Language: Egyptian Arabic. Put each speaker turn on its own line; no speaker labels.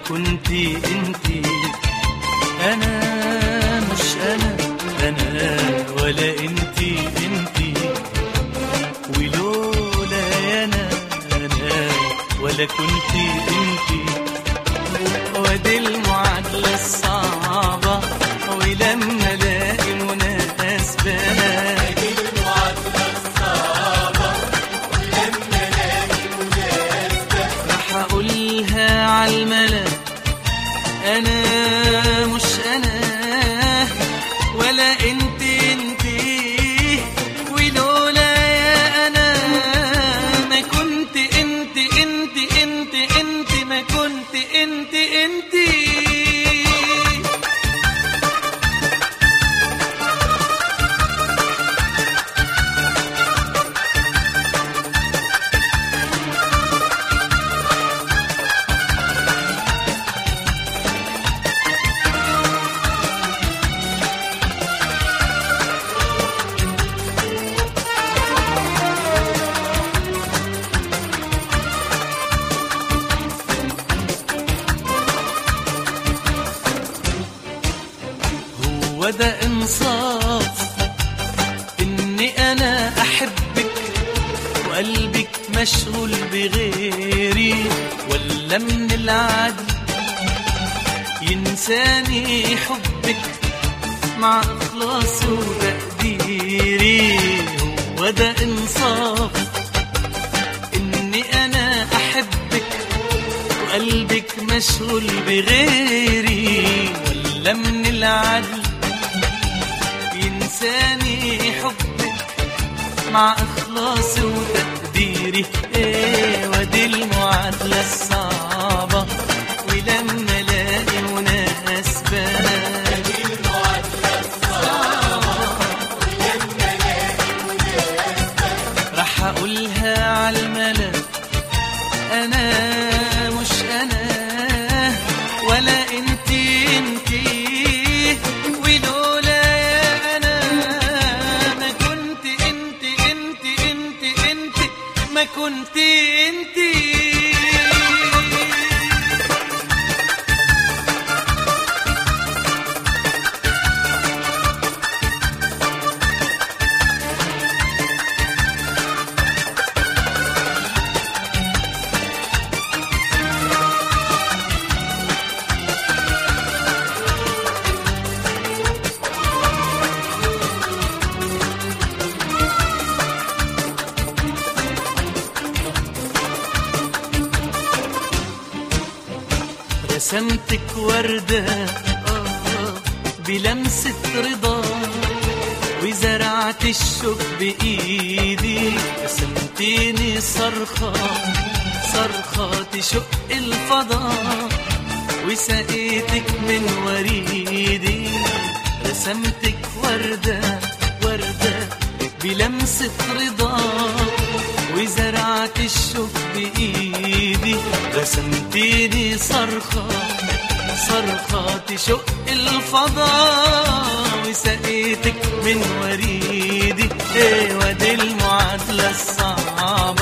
كنتي انتي انا مش انا انا ولا انتي انتي ولولا يا انا انا ولا كنتي انتي ودي المعادلة الصعبة ولما الاقي مناسبة راح اقولها عالملا انا مش انا ولا انت انت ولولا يا انا ما كنت انت انت انت انت ما كنت انت انت هو ده انصاف اني انا احبك وقلبك مشغول بغيري ولا من العدل ينساني حبك مع اخلاص وتقديري هو ده انصاف اني انا احبك وقلبك مشغول بغيري ولا من العدل ينساني حبك مع اخلاصي وتقديري ايه ودي المعادلة الصعبة ولما الاقي مناسبة راح اقولها عالملا انا مش انا ولا انت انت ولولا يا انا ما كنت انت انت انت انت ما كنت انت رسمتك وردة آه، بلمسة رضا وزرعت الشوك بإيدي رسمتيني صرخة صرخة تشق الفضاء وسقيتك من وريدي رسمتك وردة وردة بلمسة رضا وزرعت الشوك بإيدي رسمتيني صرخة صرخة تشق الفضاء وسقيتك من وريدي ايه ودي المعادلة الصعبة